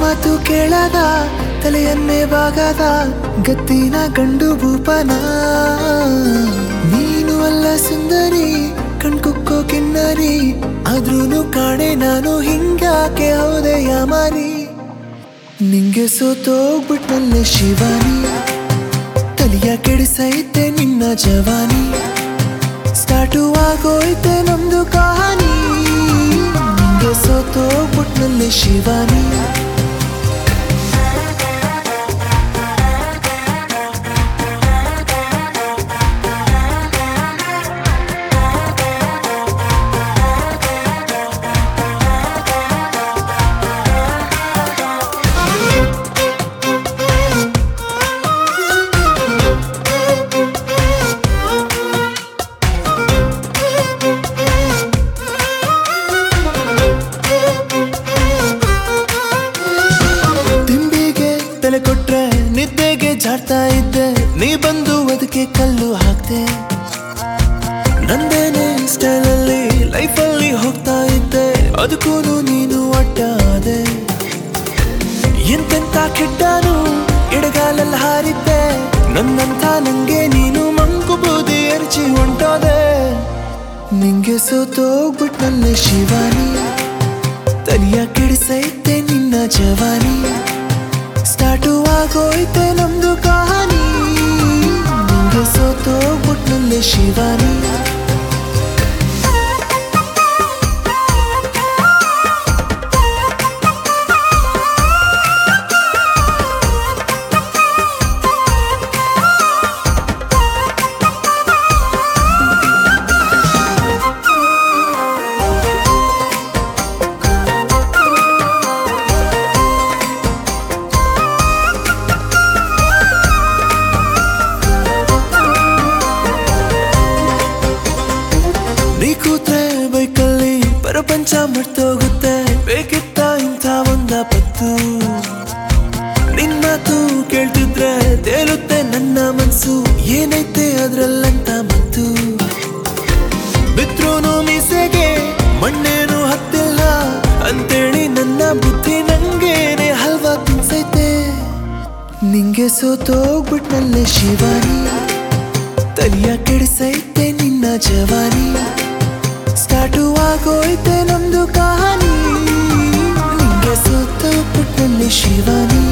ಮಾತು ಕೇಳದ ತಲೆಯನ್ನೇ ಬಾಗದ ಗತ್ತಿನ ಗಂಡು ಭೂಪನ ನೀನು ಅಲ್ಲ ಸುಂದರಿ ಕಣ್ಕುಕ್ಕೋ ಕಿನ್ನರಿ ಆದ್ರೂನು ಕಾಣೆ ನಾನು ಹಿಂಗ್ಯಾಕೆ ಹೌದೆ ಯಾಮಾರಿ ನಿಂಗೆ ಸೋತೋಗ್ಬಿಟ್ನಲ್ಲೇ ಶಿವಾನಿ ತಲಿಯ ಕೆಡಿಸೈತೆ ನಿನ್ನ ಜವಾನಿ ಸ್ಟಾರ್ಟು ಆಗೋಯ್ತೆ ನಮ್ದು ಕಹಾನಿ ನಿಂಗೆ ಸೋತೋಗ್ಬಿಟ್ನಲ್ಲೇ ಶಿವಾನಿ ತಿಂಬಿಗೆ ತಲೆ ಕೊಟ್ರೆ ನಿದ್ದೆಗೆ ಜಾಡ್ತಾ ಇದ್ದೆ ನೀ ಬಂದು ಅದಕ್ಕೆ ಕಲ್ಲು ಹಾಕ್ದೆ ನಂದೇನೆ ಸ್ಟೈಲಲ್ಲಿ ಲೈಫಲ್ಲಿ ಹೋಗ್ತಾ ಇದ್ದೆ ಅದಕ್ಕೂ ನೀನು ಅಡ್ಡ ಆದೆ ಎಂತೆಂತ ಕೆಟ್ಟನು ಎಡಗಾಲಲ್ಲಿ ಹಾರಿದ್ದೆ ನನ್ನಂತ ನಂಗೆ ನೀನು ಮಂಕು ಬೂದಿ ಎರಚಿ ಹೊಂಟೋದೆ ನಿಂಗೆ ಸೋತೋಗ್ಬಿಟ್ನಲ್ಲೇ ಶಿವಾನಿ ತಲಿಯ ಕೆಡಿಸೈತೆ ನಿನ್ನ ಜವಾನಿ ಸ್ಟಾರ್ಟು ಆಗೋಯ್ತೆ ನಮ್ದು ಕಹಾನಿ ನಿಂಗೆ ಸೋತೋಗ್ಬಿಟ್ನಲ್ಲೇ ಶಿವಾನಿ ನೀ ಕೂತ್ರೆ ಬೈಕಲ್ಲಿ ಪ್ರಪಂಚ ಮರ್ತೋಗುತ್ತೆ ಬೇಕಿತ್ತ ಇಂಥ ಒಂದ ಪತ್ತು ನಿನ್ ಮಾತು ಕೇಳ್ತಿದ್ರೆ ತೇಲುತ್ತೆ ನನ್ನ ಮನ್ಸು ಏನೈತೆ ಅದ್ರಲ್ಲಂತ ಮತ್ತು ಬಿದ್ರೂನು ಮೀಸೆಗೆ ಮಣ್ಣೇನು ಹತ್ತಿಲ್ಲ ಅಂತೇಳಿ ನನ್ನ ಬುದ್ಧಿ ನಂಗೇನೆ ಹಲ್ವಾ ತಿನ್ಸೈತೆ ನಿಂಗೆ ಸೋತೋಗ್ಬಿಟ್ನಲ್ಲೇ ಶಿವಾನಿ ತಲಿಯ ಕೆಡಿಸೈತೆ ನಿನ್ನ ಜವಾನಿ ಸ್ಟಾರ್ಟು ಆಗೋಯ್ತೆ ನಮ್ದು ಕಹಾನಿ ನಿಂಗೆ ಸೋತೋಗ್ಬಿಟ್ನಲ್ಲಿ ಶಿವಾನಿ